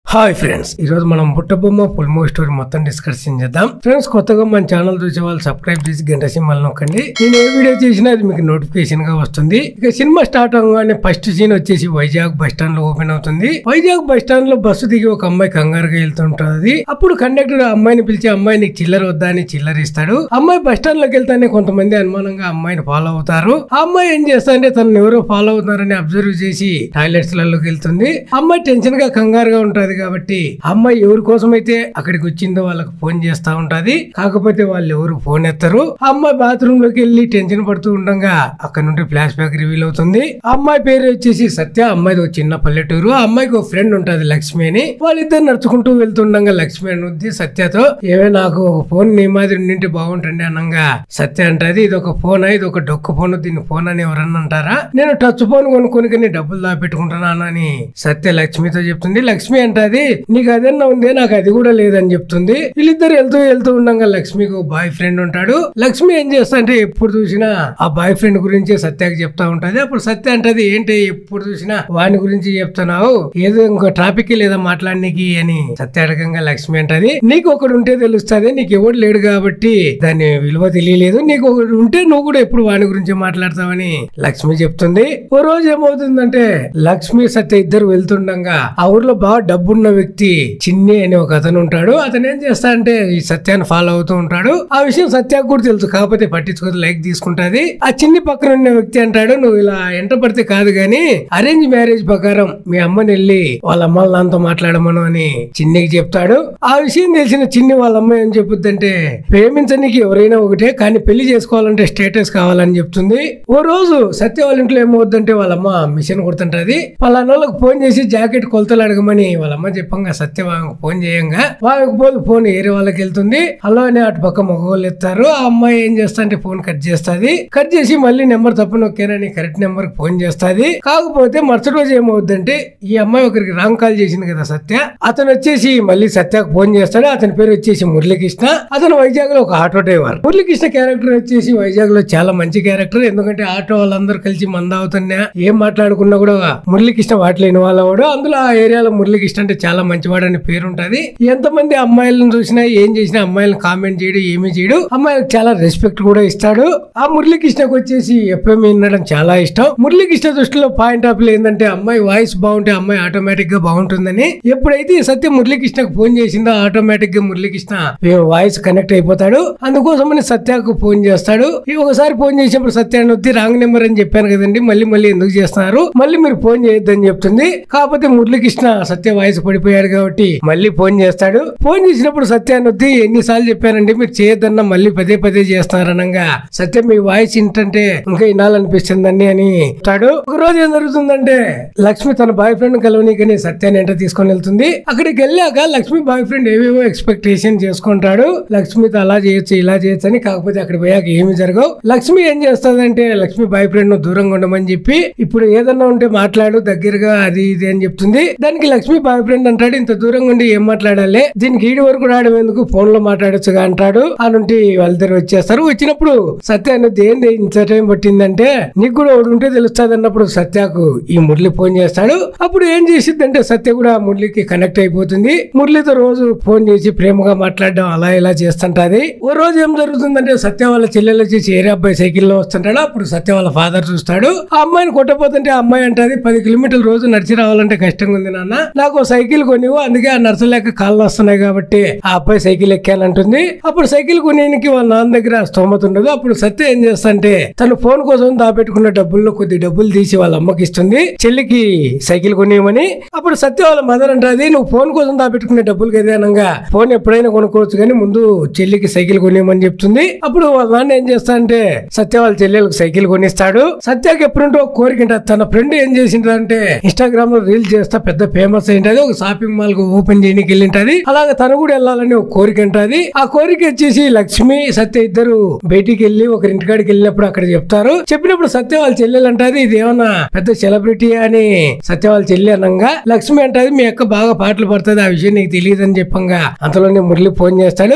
Hi friends ఈ రోజు మనం బుట్టబొమ్మ ఫుల్ మూవీ స్టోరీ మొత్తం డిస్కషన్ చేద్దాం ఫ్రెండ్స్ కొత్తగా మన ఛానల్ చూసే వాళ్ళు సబ్స్క్రైబ్ చేసి గంట సింబల్ నొక్కండి నేను ఏ వీడియో చేసినా అది మీకు నోటిఫికేషన్ గా వస్తుంది ఇక సినిమా స్టార్ట్ అవగానే ఫస్ట్ సీన్ వచ్చేసి వైజాగ్ బస్ స్టాండ్ లో ఓపెన్ అవుతుంది వైజాగ్ బస్ స్టాండ్ లో బస్సు దిగి ఒక అమ్మాయి కంగారుగా వెళ్తుంటది అప్పుడు కండక్టర్ ఆ అమ్మాయిని పిలిచి అమ్మాయి నీకు చిల్లర వద్దా అని చిల్లర ఇస్తాడు అమ్మాయి బస్ స్టాండ్ లోకి వెళ్తానే కొంతమంది అనుమానంగా ఆ అమ్మాయిని ఫాలో అవుతారు ఆ అమ్మాయి ఏం చేస్తారంటే తనను ఎవరో ఫాలో అవుతున్నారని అబ్జర్వ్ చేసి టాయిలెట్స్ లలోకి వెళ్తుంది అమ్మాయి టెన్షన్ గా కంగారుగా ఉంటది కాబట్టి ఆ అమ్మాయి ఎవరి కోసం అయితే అక్కడికి వచ్చిందో వాళ్ళకి ఫోన్ చేస్తా ఉంటది కాకపోతే వాళ్ళు ఎవరు ఫోన్ ఎత్తరు ఆ అమ్మాయి బాత్రూమ్ లోకి వెళ్ళి టెన్షన్ పడుతూ ఉండగా అక్కడ నుండి ఫ్లాష్ బ్యాక్ రివీల్ అవుతుంది ఆ అమ్మాయి పేరు వచ్చేసి సత్య ఆ అమ్మాయిది ఒక చిన్న పల్లెటూరు ఆ అమ్మాయికి ఒక ఫ్రెండ్ ఉంటది లక్ష్మి అని వాళ్ళిద్దరు నడుచుకుంటూ వెళ్తుండగా లక్ష్మి అనుద్ది సత్యతో ఏవే నాకు ఒక ఫోన్ నీ మాదిరి ఉండింటే బాగుంటుంది అనంగా సత్య అంటది ఇది ఒక ఫోన్ ఇది ఒక డొక్కు ఫోన్ దీన్ని ఫోన్ అని ఎవరన్నా అంటారా నేను టచ్ ఫోన్ కొనుక్కొని కానీ డబ్బులు దాపెట్టుకుంటున్నాను అని సత్య లక్ష్మితో చెప్తుంది లక్ష్మి అంటది నీకు అదన్నా ఉంది నాకు అది కూడా లేదని చెప్తుంది వీళ్ళిద్దరు వెళ్తూ వెళ్తూ ఉండగా లక్ష్మికి ఒక బాయ్ ఫ్రెండ్ ఉంటాడు లక్ష్మి ఏం చేస్తా అంటే ఎప్పుడు చూసినా ఆ బాయ్ ఫ్రెండ్ గురించి సత్యకి చెప్తా ఉంటది అప్పుడు సత్య అంటది ఏంటి ఎప్పుడు చూసినా వాని గురించి చెప్తున్నావు ఏదో ఇంకో టాపిక్ లేదా మాట్లాడడానికి అని సత్య అడగంగా లక్ష్మి అంటది నీకు ఒకడు ఉంటే తెలుస్తుంది నీకు ఎవడు లేడు కాబట్టి దాని విలువ తెలియలేదు నీకు ఒకడు ఉంటే నువ్వు కూడా ఎప్పుడు వాని గురించి మాట్లాడతావని లక్ష్మి చెప్తుంది ఓ రోజు ఏమవుతుందంటే లక్ష్మి సత్య ఇద్దరు వెళ్తుండగా ఆ ఊర్లో బాగా డబ్బున్న వ్యక్తి చిన్ని అనే ఒక అతను ఉంటాడు అతను ఏం చేస్తా అంటే ఈ సత్యాన్ని ఫాలో అవుతూ ఉంటాడు ఆ విషయం సత్యాకు కూడా తెలుసు కాకపోతే పట్టించుకోదు లైక్ తీసుకుంటది ఆ చిన్ని పక్కన ఉన్న వ్యక్తి అంటాడు నువ్వు ఇలా ఎంట పడితే కాదు గాని అరేంజ్ మ్యారేజ్ ప్రకారం మీ అమ్మని వెళ్ళి వాళ్ళ అమ్మ నాన్నతో మాట్లాడమను అని చిన్నికి చెప్తాడు ఆ విషయం తెలిసిన చిన్ని వాళ్ళ అమ్మ ఏం చెప్పుద్దంటే ప్రేమించడానికి ఎవరైనా ఒకటే కానీ పెళ్లి చేసుకోవాలంటే స్టేటస్ కావాలని చెప్తుంది ఓ రోజు సత్య వాళ్ళ ఇంట్లో ఏమవుద్దంటే వాళ్ళ అమ్మ మిషన్ కొడుతుంటది వాళ్ళ ఫోన్ చేసి జాకెట్ కొలతలు అడగమని వాళ్ళ అమ్మ చెప్పంగా సత్య వాళ్ళకి ఫోన్ చేయంగా వాళ్ళకి పోదు ఫోన్ ఏరే వాళ్ళకి వెళ్తుంది హలో అని అటు పక్క మగవాళ్ళు ఎత్తారు ఆ అమ్మాయి ఏం చేస్తా అంటే ఫోన్ కట్ చేస్తాది కట్ చేసి మళ్ళీ నెంబర్ తప్పు నొక్కానని కరెక్ట్ నెంబర్ కి ఫోన్ చేస్తాది కాకపోతే మరుసటి రోజు ఏమవుద్దంటే ఈ అమ్మాయి ఒకరికి రాంగ్ కాల్ చేసింది కదా సత్య అతను వచ్చేసి మళ్ళీ సత్యకు ఫోన్ చేస్తాడు అతని పేరు వచ్చేసి మురళీకృష్ణ అతను వైజాగ్ లో ఒక ఆటో డ్రైవర్ మురళీకృష్ణ క్యారెక్టర్ వచ్చేసి వైజాగ్ లో చాలా మంచి క్యారెక్టర్ ఎందుకంటే ఆటో వాళ్ళందరూ కలిసి మంద అవుతున్నా ఏం మాట్లాడుకున్నా కూడా మురళీకృష్ణ వాటిలో ఇన్వాల్వ్ అవ్వడు అందులో ఆ ఏరియాలో మురళీకృష్ణ అంటే చాలా మంచివాడు అని పేరు ఉంటది ఎంతమంది అమ్మాయిలను చూసినా ఏం చేసినా అమ్మాయిలను కామెంట్ చేయడు ఏమీ చేయడు అమ్మాయిలకు చాలా రెస్పెక్ట్ కూడా ఇస్తాడు ఆ మురళీకృష్ణకు వచ్చేసి ఎఫ్ఎం వినడం చాలా ఇష్టం మురళీకృష్ణ దృష్టిలో పాయింట్ ఆఫ్ వ్యూ ఏంటంటే అమ్మాయి వాయిస్ బాగుంటే అమ్మాయి ఆటోమేటిక్ గా బాగుంటుందని ఎప్పుడైతే ఈ సత్య మురళీకృష్ణకు ఫోన్ చేసిందో ఆటోమేటిక్ గా మురళీకృష్ణ వాయిస్ కనెక్ట్ అయిపోతాడు అందుకోసమని సత్యకు ఫోన్ చేస్తాడు ఈ ఒకసారి ఫోన్ చేసినప్పుడు సత్య అని వచ్చి రాంగ్ నెంబర్ అని చెప్పాను కదండి మళ్ళీ మళ్ళీ ఎందుకు చేస్తున్నారు మళ్ళీ మీరు ఫోన్ చేయొద్దని చెప్తుంది కాకపోతే మురళీకృష్ణ సత్య వాయిస్ పడిపోయాడు కాబట్టి మళ్ళీ ఫోన్ చేస్తాడు ఫోన్ చేసినప్పుడు సత్య అని వచ్చి ఎన్నిసార్లు చెప్పానండి మీరు చేయొద్దన్నా మళ్ళీ పదే పదే చేస్తున్నారనగా సత్య మీ వాయిస్ ఏంటంటే ఇంకా వినాలనిపిస్తుందండి అని చెప్తాడు ఒక రోజు ఏం జరుగుతుందంటే లక్ష్మి తన బాయ్ ఫ్రెండ్ కలవనీకని సత్యాన్ని ఎంట తీసుకొని వెళ్తుంది అక్కడికి వెళ్ళాక లక్ష్మి బాయ్ ఫ్రెండ్ ఏవేవో ఎక్స్పెక్టేషన్ చేసుకుంటాడు లక్ష్మితో అలా చేయొచ్చు ఇలా చేయొచ్చు అని కాకపోతే అక్కడ పోయాక ఏమి జరగవు లక్ష్మి ఏం చేస్తుందంటే లక్ష్మి బాయ్ ఫ్రెండ్ ను దూరంగా ఉండమని చెప్పి ఇప్పుడు ఏదన్నా ఉంటే మాట్లాడు దగ్గరగా అది ఇది అని చెప్తుంది దానికి లక్ష్మి బాయ్ ఫ్రెండ్ అంటాడు ఇంత దూరంగా ఉండి ఏం మాట్లాడాలి దీనికి ఈడి వరకు రావడం ఎందుకు ఫోన్ లో మాట్లాడొచ్చుగా అంటాడు ఆ నుండి వాళ్ళిద్దరు వచ్చేస్తారు వచ్చినప్పుడు సత్య అనేది ఏంది ఇంత టైం పట్టిందంటే నీకు కూడా ఒకటి ఉంటే తెలుస్తుంది అన్నప్పుడు సత్యకు ఈ మురళి ఫోన్ చేస్తాడు అప్పుడు ఏం చేసిద్దంటే సత్య కూడా మురళికి కనెక్ట్ అయిపోతుంది మురళితో రోజు ఫోన్ చేసి ప్రేమగా మాట్లాడడం అలా ఇలా చేస్తుంటది ఓ రోజు ఏం జరుగుతుందంటే సత్య వాళ్ళ చెల్లెలు వచ్చేసి ఏరే అబ్బాయి సైకిల్ లో వస్తుంటాడు అప్పుడు సత్య వాళ్ళ ఫాదర్ చూస్తాడు ఆ అమ్మాయిని కొట్టపోతుంటే ఆ అమ్మాయి అంటది పది కిలోమీటర్ల రోజు నడిచి రావాలంటే కష్టంగా ఉంది నాన్న నాకు ఓ సైకిల్ కొనివు అందుకే ఆ నడచలేక కాళ్ళు వస్తున్నాయి కాబట్టి ఆ అబ్బాయి సైకిల్ ఎక్కానంటుంది అప్పుడు సైకిల్ కొనేనికి వాళ్ళ నాన్న దగ్గర స్తోమత ఉండదు అప్పుడు సత్య ఏం చేస్తంటే తను ఫోన్ కోసం దాపెట్టుకున్న డబ్బుల్లో కొద్ది డబ్బులు తీసి వాళ్ళ అమ్మకి ఇస్తుంది చెల్లికి సైకిల్ కొనియమని అప్పుడు సత్య వాళ్ళ మదర్ అంటది నువ్వు ఫోన్ కోసం దాపెట్టుకునే డబ్బులు కదా అనగా ఫోన్ ఎప్పుడైనా కొనుక్కోవచ్చు కానీ ముందు చెల్లికి సైకిల్ కొనియమని చెప్తుంది అప్పుడు వాళ్ళ నాన్న ఏం చేస్తా అంటే సత్య వాళ్ళ చెల్లెలకు సైకిల్ కొనిస్తాడు సత్యకి ఎప్పుడుంటో ఒక కోరిక ఉంటది. తన ఫ్రెండ్ ఏం చేసిందంటే ఇన్స్టాగ్రామ్ లో రీల్ చేస్తా పెద్ద ఫేమస్ అయింటది ఒక షాపింగ్ మాల్ కు ఓపెన్ చేయడానికి వెళ్ళింటది అలాగే తను కూడా వెళ్ళాలని ఒక కోరిక ఉంటది ఆ కోరిక వచ్చేసి లక్ష్మి సత్య ఇద్దరు బయటికి వెళ్ళి ఒకరి ఇంటికాడికి వెళ్ళినప్పుడు అక్కడ చెప్తారు చెప్పినప్పుడు సత్య వాళ్ళ చెల్లెలు అంటది ఇది ఏమన్నా పెద్ద సెలబ్రిటీ అని సత్య వాళ్ళ చెల్లి అనంగా లక్ష్మి అంటది మీ అక్క బాగా పాటలు పడుతుంది ఆ విషయం నీకు తెలియదు అని చెప్పంగా అంతలోనే మురళి ఫోన్ చేస్తాడు మురళి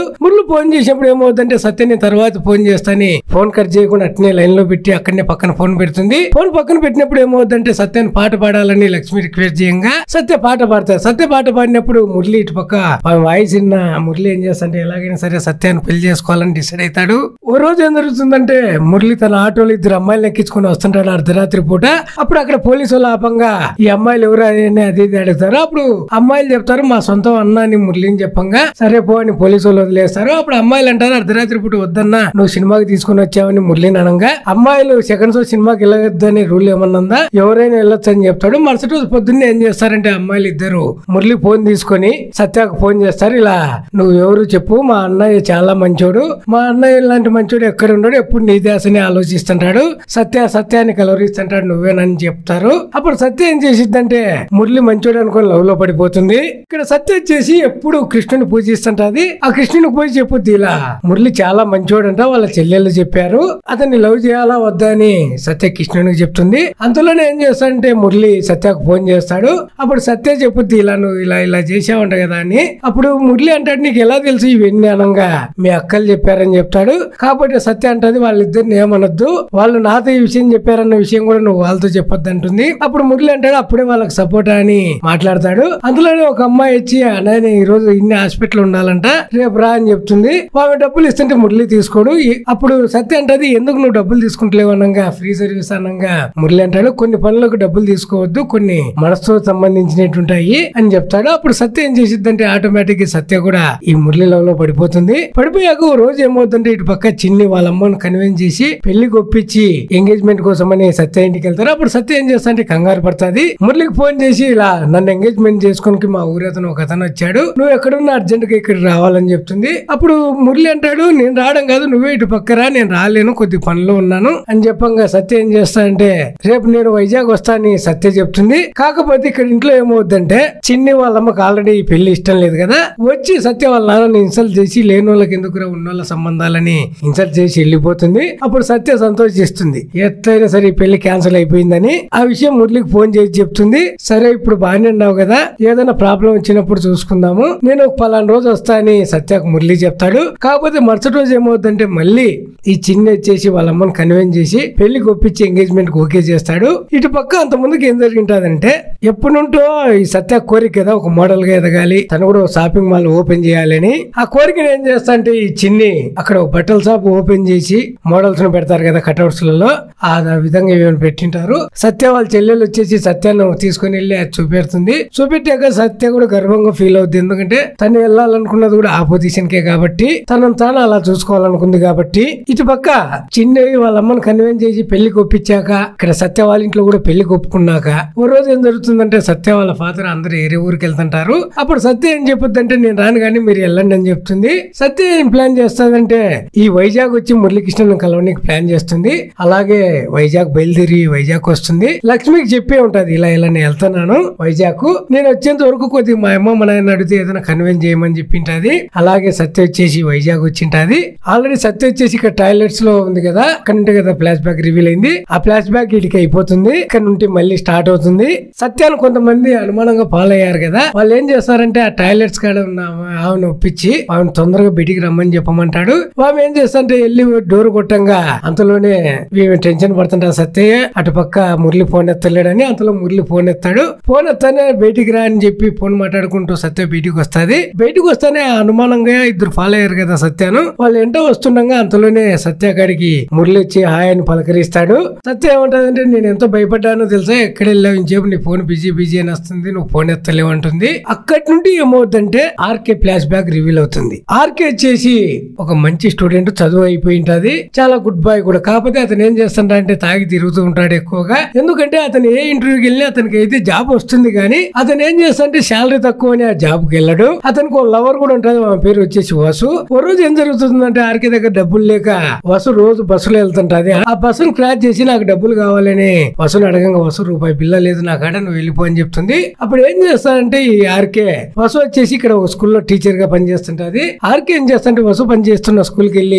అప్పుడు ఫోన్ చేసినప్పుడు ఏమవుతుందంటే సత్యని తర్వాత ఫోన్ చేస్తాని ఫోన్ కట్ చేయకుండా అట్నే లైన్ లో పెట్టి అక్కడనే పక్కన ఫోన్ పెడుతుంది ఫోన్ పక్కన పెట్టినప్పుడు ఏమవుతుందంటే సత్యని పాట పాడాలని లక్ష్మి రిక్వెస్ట్ చేయంగా సత్య పాట పాడతారు సత్య పాట పాడినప్పుడు మురళి ఇటు పక్క వాయిస్ విన్న మురళి ఏం చేస్తాంటే ఎలాగైనా సరే సత్యాన్ని పెళ్లి చేసుకోవాలని డిసైడ్ అవుతాడు ఓ రోజు ఏం జరుగుతుందంటే మురళి తన ఆటోలో ఇద్దరు అమ్మాయిలు ఎక్కించుకుని వస్తుంటాడు అర్ధరాత్రి పూట అప్పుడు అక్కడ పోలీసు వాళ్ళు ఆపంగా ఈ అమ్మాయిలు ఎవరు అని అది ఇది అడుగుతారు అప్పుడు అమ్మాయిలు చెప్తారు మా సొంతం అన్న అని మురళిని చెప్పంగా సరే పో అని పోలీసు వాళ్ళు వదిలేస్తారు అప్పుడు అమ్మాయిలు అంటారు అర్ధరాత్రి పూట వద్దన్నా నువ్వు సినిమాకి తీసుకుని వచ్చావని మురళిని అనగా అమ్మాయిలు సెకండ్ షో సినిమాకి వెళ్ళొద్దని రూల్ ఏమన్నా ఎవరైనా వెళ్ళొచ్చు అని చెప్తాడు మరుసటి రోజు పొద్దున్నే ఏం చేస్తారంటే అమ్మాయిలు ఇద్దరు మురళి ఫోన్ తీసుకొని సత్యాకు ఫోన్ చేస్తారు ఇలా నువ్వు ఎవరు చెప్పు మా అన్నయ్య చాలా మంచోడు మా అన్నయ్య ఇలాంటి మంచోడు ఎక్కడ ఉన్నాడు ఎప్పుడు నీ దాసని ఆలోచిస్తుంటాడు సత్య సత్యాన్ని కలవరిస్తుంటాడు నువ్వేనని చెప్తారు అప్పుడు సత్య ఏం చేసిద్దంటే మురళి మంచోడు అనుకుని లవ్ లో పడిపోతుంది ఇక్కడ సత్య వచ్చేసి ఎప్పుడు కృష్ణుని పూజిస్తుంటది ఆ కృష్ణుని పూజ చెప్పుద్ది ఇలా మురళి చాలా మంచోడంట వాళ్ళ చెల్లెళ్ళు చెప్పారు అతన్ని లవ్ చేయాలా వద్దా అని సత్య కృష్ణునికి చెప్తుంది అంతలోనే ఏం చేస్తాడంటే మురళి సత్యకు ఫోన్ చేస్తాడు అప్పుడు సత్య చెప్పుద్ది ఇలా నువ్వు ఇలా ఇలా చేసావంట కదా అని అప్పుడు మురళి అంటాడు నీకు ఎలా తెలుసు ఇవన్నీ అనంగా మీ అక్కలు చెప్పారని చెప్తాడు కాబట్టి సత్య అంటది వాళ్ళిద్దరిని ఏమనొద్దు వాళ్ళు నాతో ఈ విషయం చెప్పారన్న విషయం కూడా నువ్వు వాళ్ళతో చెప్పొద్దు అంటుంది అప్పుడు మురళి అంటాడు అప్పుడే వాళ్ళకి సపోర్ట్ అని మాట్లాడతాడు అందులోనే ఒక అమ్మాయి వచ్చి అన్నయ్య ఈ రోజు ఇన్ని హాస్పిటల్ ఉండాలంట రేపు రా అని చెప్తుంది ఆమె డబ్బులు ఇస్తుంటే మురళి తీసుకోడు ఈ- అప్పుడు సత్య అంటది ఎందుకు నువ్వు డబ్బులు తీసుకుంటలేవు అనంగా ఫ్రీ సర్వీస్ అనంగా మురళి అంటాడు కొన్ని పనులకు డబ్బులు తీసుకోవద్దు కొన్ని మనసుతో సంబంధించినట్టుంటాయి అని చెప్తాడు అప్పుడు సత్య ఏం చేసిద్దంటే ఆటోమేటిక్ గా సత్య కూడా ఈ మురళి లవ్ లో పడిపోతుంది పడిపోయాక ఓ రోజు ఏమవుతుందంటే ఇటు పక్క చిన్ని వాళ్ళ అమ్మని కన్విన్స్ చేసి పెళ్లి ఒప్పించి ఎంగేజ్మెంట్ కోసం అని సత్య ఇంటికి వెళ్తారు అప్పుడు సత్య ఏం చేస్తా కంగారు పడుతుంది మురళికి ఫోన్ చేసి ఇలా నన్ను ఎంగేజ్మెంట్ చేసుకోనికి మా ఊరి అతను ఒక అతను వచ్చాడు నువ్వు ఎక్కడున్నా అర్జెంట్ గా ఇక్కడ రావాలని చెప్తుంది అప్పుడు మురళి అంటాడు నేను రావడం కాదు నువ్వే ఇటు పక్కరా నేను రాలేను కొద్ది పనిలో ఉన్నాను అని చెప్పంగా సత్య ఏం చేస్తా అంటే రేపు నేను వైజాగ్ వస్తానని సత్య చెప్తుంది కాకపోతే ఇక్కడ ఇంట్లో ఏమవుద్దంటే చిన్ని వాళ్ళ అమ్మకి ఆల్రెడీ ఈ పెళ్లి ఇష్టం లేదు కదా వచ్చి సత్య వాళ్ళ నాన్నని ఇన్సల్ట్ చేసి లేని వాళ్ళకి ఎందుకురా ఉన్న వాళ్ళ సంబంధాలని ఇన్సల్ట్ చేసి వెళ్ళిపోతుంది అప్పుడు సత్య సంతోషిస్తుంది ఎట్లయినా సరే ఈ పెళ్లి క్యాన్సిల్ అయిపోయిందని ఆ విషయం మురళికి ఫోన్ చేసి చెప్తుంది సరే ఇప్పుడు బాగానే ఉన్నావు కదా ఏదైనా ప్రాబ్లం వచ్చినప్పుడు చూసుకుందాము నేను ఒక పలానా రోజు వస్తా అని సత్యకు మురళి చెప్తాడు కాకపోతే మరుసటి రోజు ఏమవుతుందంటే మళ్ళీ ఈ చిన్న వచ్చేసి వాళ్ళ అమ్మని కన్విన్స్ చేసి పెళ్లికి ఒప్పించి ఎంగేజ్మెంట్ ఓకే చేస్తాడు ఇటు పక్క అంత ముందుకు ఏం జరిగింటదంటే ఎప్పటి నుంటో ఈ సత్య కోరిక కదా ఒక మోడల్ గా ఎదగాలి తను కూడా షాపింగ్ మాల్ ఓపెన్ చేయాలని ఆ కోరికను ఏం చేస్తా అంటే ఈ చిన్ని అక్కడ ఒక బట్టల షాప్ ఓపెన్ చేసి మోడల్స్ ను పెడతారు కదా కట్అవుట్స్ లలో ఆ విధంగా ఏమైనా పెట్టింటారు సత్య వాళ్ళ చెల్లెలు వచ్చేసి సత్యాన్ని తీసుకుని వెళ్ళి అది చూపెడుతుంది చూపెట్టాక సత్య కూడా గర్వంగా ఫీల్ అవుద్ది ఎందుకంటే తను వెళ్ళాలనుకున్నది కూడా ఆ పొజిషన్ కే కాబట్టి తనను తాను అలా చూసుకోవాలనుకుంది కాబట్టి ఇటు పక్క చిన్నవి వాళ్ళ అమ్మని కన్విన్స్ చేసి పెళ్లికి ఒప్పించాక ఇక్కడ సత్య వాళ్ళ ఇంట్లో కూడా పెళ్లికి ఒప్పుకున్నాక ఓ రోజు ఏం జరుగుతుందంటే సత్య వాళ్ళ ఫాదర్ అందరూ ఏరే ఊరికి వెళ్తుంటారు అప్పుడు సత్య ఏం చెప్పొద్దంటే నేను రాను కానీ మీరు వెళ్ళండి అని చెప్తుంది సత్య ఏం ప్లాన్ చేస్తాదంటే ఈ వైజాగ్ వచ్చి మురళీకృష్ణను కలవడానికి ప్లాన్ చేస్తుంది అలాగే వైజాగ్ బయలుదేరి వైజాగ్ వస్తుంది లక్ష్మికి చెప్పే ఉంటది ఇలా ఇలా నేను వెళ్తున్నాను వైజాగ్ నేను వచ్చేంత వరకు కొద్దిగా మా అమ్మ మా నాయన అడిగితే ఏదైనా కన్విన్స్ చేయమని చెప్పింటది అలాగే సత్య వచ్చేసి వైజాగ్ వచ్చింటది ఆల్రెడీ సత్య వచ్చేసి ఇక్కడ టాయిలెట్స్ లో ఉంది కదా అక్కడ నుండి కదా ఫ్లాష్ బ్యాక్ రివీల్ అయింది ఆ ఫ్లాష్ బ్యాక్ ఇటుకి అయిపోతుంది ఇక్కడ నుండి మళ్ళీ స్టార్ట్ అవుతుంది సత్యాన్ని కొంతమంది అనుమానంగా ఫాలో అయ్యారు కదా వాళ్ళు ఏం చేస్తారంటే ఆ టాయిలెట్స్ కాడ ఉన్న ఆమెను ఒప్పించి ఆమెను తొందరగా బయటికి రమ్మని చెప్పమంటాడు ఆమె ఏం చేస్తారంటే వెళ్ళి డోర్ కొట్టంగా అంతలోనే ఈమె టెన్షన్ పడుతుంటారు సత్యయ్య అటు పక్క మురళి ఫోన్ ఎత్తలేడని అంతలో మురళి ఫోన్ ఎత్తాడు ఫోన్ ఎత్తానే బయటికి రా అని చెప్పి ఫోన్ మాట్లాడుకుంటూ సత్య బయటికి వస్తాది బయటికి వస్తానే అనుమానంగా ఇద్దరు ఫాలో అయ్యారు కదా సత్యాను వాళ్ళు ఎంటో వస్తుండగా అంతలోనే సత్య కాడికి మురళి వచ్చి హాయ్ అని పలకరిస్తాడు సత్య ఏమంటదంటే నేను ఎంతో భయపడ్డానో తెలుసా ఎక్కడ వెళ్ళావు ఇంచేపు నీ ఫోన్ బిజీ బిజీ అని వస్తుంది నువ్వు ఫోన్ ఎత్తలేవు అంటుంది అక్కడి నుండి ఏమవుతుందంటే ఆర్కే ఫ్లాష్ బ్యాక్ రివీల్ అవుతుంది ఆర్కే వచ్చేసి ఒక మంచి స్టూడెంట్ చదువు అయిపోయి ఉంటది చాలా గుడ్ బాయ్ కూడా కాకపోతే అతను ఏం చేస్తుంటా అంటే తాగి తిరుగుతూ ఉంటాడు ఎక్కువగా ఎందుకంటే అతను ఏ ఇంటర్వ్యూకి వెళ్ళినా అతనికి అయితే జాబ్ వస్తుంది కానీ అతను ఏం చేస్తాడంటే శాలరీ తక్కువ అని ఆ జాబ్ కి వెళ్ళడు అతనికి ఒక లవర్ కూడా ఉంటుంది ఆమె పేరు వచ్చేసి వసు ఓ రోజు ఏం జరుగుతుందంటే ఆర్కే దగ్గర డబ్బులు లేక వసు రోజు బస్సులో వెళ్తుంటది ఆ బస్సును క్రాచ్ చేసి నాకు డబ్బులు కావాలని వసును అడగంగా వసు రూపాయి బిల్ల లేదు నా కాడ నువ్వు వెళ్ళిపో అని చెప్తుంది అప్పుడు ఏం చేస్తాడంటే ఈ ఆర్కే వసు వచ్చేసి ఇక్కడ ఒక స్కూల్లో టీచర్ గా పనిచేస్తుంటది ఆర్కే ఏం చేస్తాడంటే వసు పనిచేస్తున్న స్కూల్ కి వెళ్ళి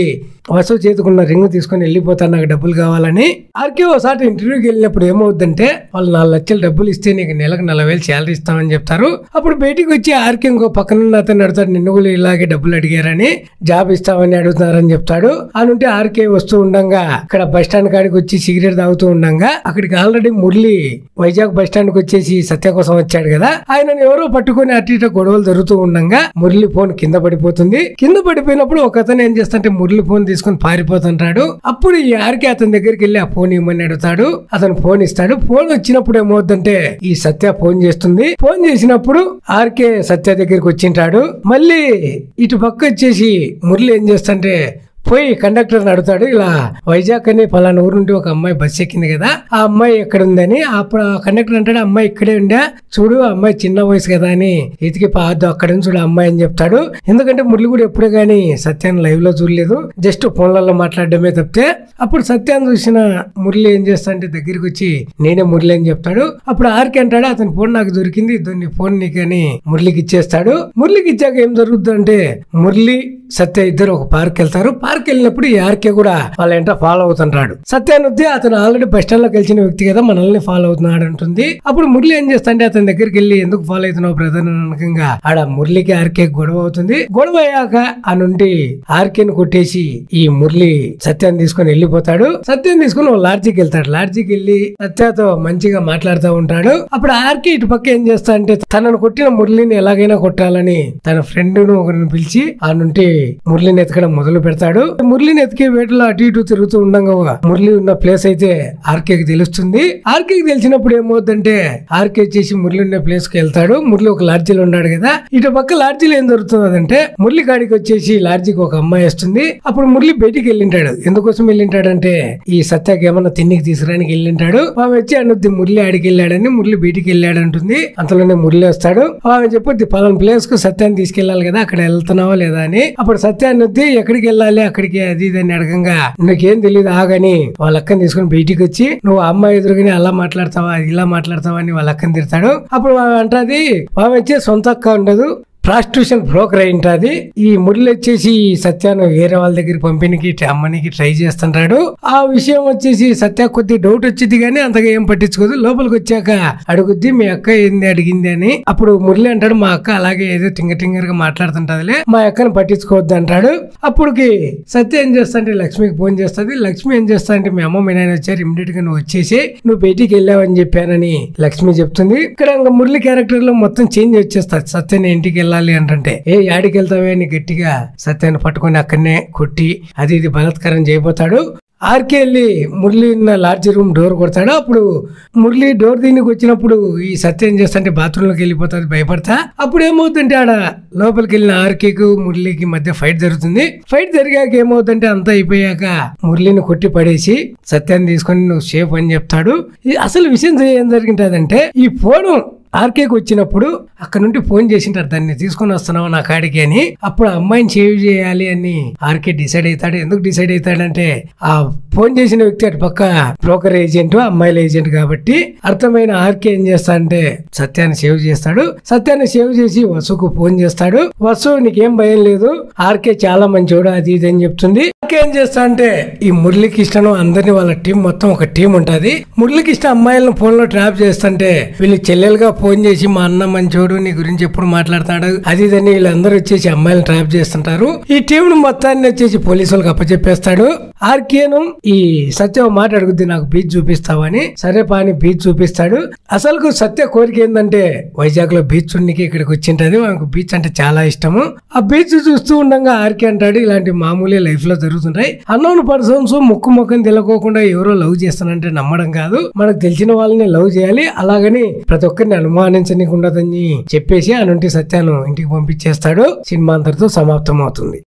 వసు చేతుకున్న రింగ్ తీసుకొని వెళ్ళిపోతాను నాకు డబ్బులు కావాలని ఆర్కే ఒకసారి ఇంటర్వ్యూకి వెళ్ళినప్పుడు ఏమవుద్దంటే వాళ్ళు నాలుగు లక్షలు డబ్బులు ఇస్తే నీకు నెలకు నలభై వేలు శాలరీ ఇస్తామని చెప్తారు అప్పుడు బయటికి వచ్చి ఆర్కే ఇంకో పక్కన అతను అడుగుతాడు నిన్ను కూడా ఇలాగే డబ్బులు అడిగారని జాబ్ ఇస్తామని అడుగుతున్నారని చెప్తాడు అనుంటే ఆర్కే వస్తూ ఉండంగా ఇక్కడ బస్ స్టాండ్ కాడికి వచ్చి సిగరెట్ తాగుతూ ఉండంగా అక్కడికి already Murali Vizag bus stand కి వచ్చేసి సత్య కోసం వచ్చాడు కదా ఆయనను ఎవరో పట్టుకొని అటు ఇటు గొడవలు జరుగుతూ ఉండంగా మురళి ఫోన్ కింద పడిపోతుంది కింద పడిపోయినప్పుడు ఒక అతను ఏం చేస్తాంటే మురళి ఫోన్ తీసుకొని పారిపోతుంటాడు అప్పుడు ఈ ఆర్కే అతని దగ్గరికి వెళ్ళి ఆ ఫోన్ ఇవ్వమని అడుగుతాడు అతను ఫోన్ ఇస్తాడు ఫోన్ వచ్చినప్పుడు ఏమవుతుందంటే ఈ సత్య ఫోన్ చేస్తుంది ఫోన్ చేసినప్పుడు ఆర్కే సత్య దగ్గరికి వచ్చింటాడు మళ్ళీ ఇటు పక్క వచ్చేసి మురళి ఏం చేస్తాంటే పోయి కండక్టర్ అడుగుతాడు ఇలా వైజాగ్ అని పలానా ఊరు నుండి ఒక అమ్మాయి బస్ ఎక్కింది కదా ఆ అమ్మాయి ఎక్కడ ఉందని అప్పుడు ఆ కండక్టర్ అంటాడు అమ్మాయి ఇక్కడే ఉండే చూడు ఆ అమ్మాయి చిన్న వయసు కదా అని ఇతికి పాదు అక్కడ నుంచి చూడు ఆ అమ్మాయి అని చెప్తాడు ఎందుకంటే మురళి కూడా ఎప్పుడే గానీ సత్యాన్ని లైవ్ లో చూడలేదు జస్ట్ ఫోన్లలో మాట్లాడడమే తప్పితే అప్పుడు సత్యాన్ని చూసిన మురళి ఏం చేస్తా అంటే దగ్గరికి వచ్చి నేనే మురళి అని చెప్తాడు అప్పుడు ఆర్కే అంటాడు అతని ఫోన్ నాకు దొరికింది నీ ఫోన్ నీకని మురళికి ఇచ్చేస్తాడు మురళికి ఇచ్చాక ఏం జరుగుతుంది అంటే మురళి సత్య ఇద్దరు ఒక పార్క్ వెళ్తారు పార్క్ వెళ్ళినప్పుడు ఈ ఆర్కే కూడా వాళ్ళ ఎంట ఫాలో అవుతుంటాడు సత్యానుద్ది అతను ఆల్రెడీ బస్ స్టాండ్ లో కలిసిన వ్యక్తి కదా మనల్ని ఫాలో అవుతున్నాడు అంటుంది అప్పుడు మురళి ఏం చేస్తాంటే అతని దగ్గరికి వెళ్ళి ఎందుకు ఫాలో అవుతున్నావు బ్రదర్ అనకంగా ఆడ మురళికి ఆర్కే గొడవ అవుతుంది గొడవ అయ్యాక ఆ నుండి ఆర్కేని కొట్టేసి ఈ మురళి సత్యాన్ని తీసుకొని వెళ్ళిపోతాడు సత్యాన్ని తీసుకొని ఓ లాడ్జికి వెళ్తాడు లాడ్జికి వెళ్ళి సత్యతో మంచిగా మాట్లాడుతూ ఉంటాడు అప్పుడు ఆర్కే ఇటు పక్క ఏం చేస్తా అంటే తనను కొట్టిన మురళిని ఎలాగైనా కొట్టాలని తన ఫ్రెండ్ ను ఒకరిని పిలిచి ఆ నుండి మురళిని ఎతకడం మొదలు పెడతాడు మురళిని ఎతికే వేటలో అటు ఇటు తిరుగుతూ ఉండగా మురళి ఉన్న ప్లేస్ అయితే ఆర్కేకి తెలుస్తుంది ఆర్కేకి తెలిసినప్పుడు ఏమవుతుందంటే ఆర్కే వచ్చేసి మురళి ఉన్న ప్లేస్ కి వెళ్తాడు మురళి ఒక లాడ్జీలో ఉన్నాడు కదా ఇటు పక్క లాడ్జీలో ఏం జరుగుతుంది అంటే మురళి కాడికి వచ్చేసి లాడ్జీకి ఒక అమ్మాయి వస్తుంది అప్పుడు మురళి బయటికి వెళ్ళింటాడు ఎందుకోసం వెళ్ళింటాడంటే ఈ సత్యాకి ఏమన్నా తిన్నికి తీసుకురానికి వెళ్ళింటాడు ఆమె వచ్చి అనుద్ది మురళి ఆడికి వెళ్ళాడని మురళి బయటికి వెళ్ళాడు అంటుంది అంతలోనే మురళి వస్తాడు ఆమె చెప్పొద్ది పలానా ప్లేస్ కు సత్యాన్ని తీసుకెళ్లాలి కదా అక్కడ వెళ్తున్నావా లేదా అని అప్పుడు సత్యాన్ని వద్ది ఎక్కడికి వెళ్ళాలి అక్కడికి అది ఇది అని అడగంగా నీకేం తెలియదు ఆగని వాళ్ళ అక్కని తీసుకుని బయటికి వచ్చి నువ్వు ఆ అమ్మాయి ఎదురుగానే అలా మాట్లాడతావా ఇలా మాట్లాడతావా అని వాళ్ళ అక్కని తిడతాడు అప్పుడు ఆమె అంటది ఆమె వచ్చే సొంత అక్క ఉండదు ప్రాస్టిట్యూషన్ బ్రోకర్ అయి ఉంటుంది ఈ మురళి వచ్చేసి ఈ సత్యాను వేరే వాళ్ళ దగ్గర పంపిణీకి అమ్మనికి ట్రై చేస్తుంటాడు ఆ విషయం వచ్చేసి సత్య కొద్ది డౌట్ వచ్చింది కానీ అంతగా ఏం పట్టించుకోదు లోపలికి వచ్చాక అడుగుద్ది మీ అక్క ఏంది అడిగింది అని అప్పుడు మురళి అంటాడు మా అక్క అలాగే ఏదో టింగ టింగర్ గా మాట్లాడుతుంటదిలే మా అక్కను పట్టించుకోవద్దు అంటాడు అప్పుడుకి సత్య ఏం చేస్తా అంటే లక్ష్మికి ఫోన్ చేస్తుంది లక్ష్మి ఏం చేస్తా అంటే మీ అమ్మ మీ నాయన వచ్చారు ఇమ్మీడియట్ గా నువ్వు వచ్చేసి నువ్వు బయటికి వెళ్ళావని చెప్పానని లక్ష్మి చెప్తుంది ఇక్కడ ఇంకా మురళి క్యారెక్టర్ లో మొత్తం చేంజ్ వచ్చేస్తుంది సత్యని ఇంటికి వెళ్ళాలి అంటే ఏ యాడికి వెళ్తావే అని గట్టిగా సత్యాన్ని పట్టుకొని అక్కడనే కొట్టి అది ఇది బలాత్కారం చేయబోతాడు ఆర్కే వెళ్ళి మురళి ఉన్న లాడ్జ్ రూమ్ డోర్ కొడతాడు అప్పుడు మురళి డోర్ దీనికి వచ్చినప్పుడు ఈ సత్యం ఏం చేస్తా అంటే బాత్రూమ్ లోకి వెళ్ళిపోతుంది భయపడతా అప్పుడు ఏమవుతుందంటే ఆడ లోపలికి వెళ్ళిన ఆర్కేకు మురళికి మధ్య ఫైట్ జరుగుతుంది ఫైట్ జరిగాక ఏమవుతుందంటే అంతా అయిపోయాక మురళిని కొట్టి పడేసి సత్యాన్ని తీసుకొని నువ్వు సేఫ్ అని చెప్తాడు ఈ అసలు విషయం ఏం జరిగింటదంటే ఈ ఫోన్ ఆర్కేకి వచ్చినప్పుడు అక్కడ నుండి ఫోన్ చేసింటారు దాన్ని తీసుకొని వస్తున్నావు నా కాడికి అని అప్పుడు ఆ అమ్మాయిని సేవ్ చేయాలి అని ఆర్కే డిసైడ్ అవుతాడు ఎందుకు డిసైడ్ అవుతాడంటే ఆ ఫోన్ చేసిన వ్యక్తి అటు పక్క బ్రోకర్ ఏజెంట్ అమ్మాయిల ఏజెంట్ కాబట్టి అర్థమైన ఆర్కే ఏం చేస్తా అంటే సత్యాన్ని సేవ్ చేస్తాడు సత్యాన్ని సేవ్ చేసి వసుకు ఫోన్ చేస్తాడు వసు నీకేం భయం లేదు ఆర్కే చాలా మంచోడు అది ఇది అని చెప్తుంది ఆర్కే ఏం చేస్తా అంటే ఈ మురళీకృష్ణను అందరిని వాళ్ళ టీం మొత్తం ఒక టీం ఉంటది మురళీకృష్ణ అమ్మాయిలను ఫోన్ లో ట్రాప్ చేస్తుంటే వీళ్ళు చెల్లెలుగా ఫోన్ చేసి మా అన్న మంచోడు నీ గురించి ఎప్పుడు మాట్లాడతాడు అది ఇదని వీళ్ళందరూ వచ్చేసి అమ్మాయిలను ట్రాప్ చేస్తుంటారు ఈ టీం మొత్తాన్ని వచ్చేసి పోలీసులకు అప్పచెప్పేస్తాడు ఆర్కేను ఈ సత్య మాట అడుగుద్ది నాకు బీచ్ చూపిస్తావని సరే పాని బీచ్ చూపిస్తాడు అసలు సత్య కోరిక ఏంటంటే వైజాగ్ లో బీచ్ ఉన్నికి ఇక్కడికి వచ్చింటది మనకు బీచ్ అంటే చాలా ఇష్టము ఆ బీచ్ చూస్తూ ఉండగా ఆర్కే అంటాడు ఇలాంటి మామూలే లైఫ్ లో జరుగుతుంటాయి అన్నోన్ పర్సన్స్ ముక్కు ముఖం తెలియకోకుండా ఎవరో లవ్ చేస్తానంటే నమ్మడం కాదు మనకు తెలిసిన వాళ్ళని లవ్ చేయాలి అలాగని ప్రతి ఒక్కరిని అనుమానించనీకుండదని చెప్పేసి ఆ నుండి సత్యాను ఇంటికి పంపించేస్తాడు సినిమా అంతటితో సమాప్తం అవుతుంది